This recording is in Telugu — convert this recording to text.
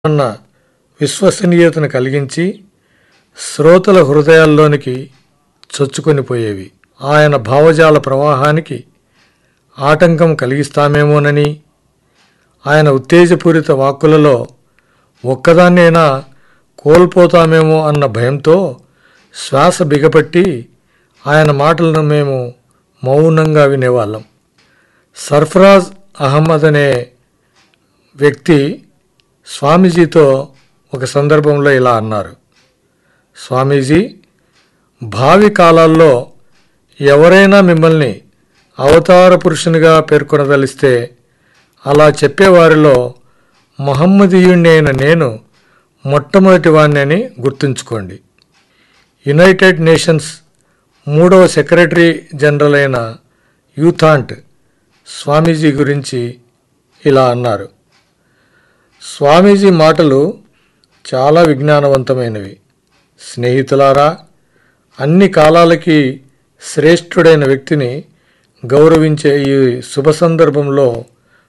అన్న విశ్వసనీయతను కలిగించి శ్రోతల హృదయాల్లోనికి చొచ్చుకొని పోయేవి ఆయన భావజాల ప్రవాహానికి ఆటంకం కలిగిస్తామేమోనని ఆయన ఉత్తేజపూరిత వాక్కులలో ఒక్కదాన్నైనా కోల్పోతామేమో అన్న భయంతో శ్వాస బిగపట్టి ఆయన మాటలను మేము మౌనంగా వినేవాళ్ళం సర్ఫరాజ్ అహ్మద్ అనే వ్యక్తి స్వామీజీతో ఒక సందర్భంలో ఇలా అన్నారు స్వామీజీ భావి కాలాల్లో ఎవరైనా మిమ్మల్ని అవతార పురుషునిగా పేర్కొనదలిస్తే అలా చెప్పేవారిలో మహమ్మదీయుణ్ణి అయిన నేను మొట్టమొదటి వాణ్ణి అని గుర్తుంచుకోండి యునైటెడ్ నేషన్స్ మూడవ సెక్రటరీ జనరల్ అయిన యూథాంట్ స్వామీజీ గురించి ఇలా అన్నారు స్వామీజీ మాటలు చాలా విజ్ఞానవంతమైనవి స్నేహితులారా అన్ని కాలాలకి శ్రేష్ఠుడైన వ్యక్తిని గౌరవించే ఈ శుభ సందర్భంలో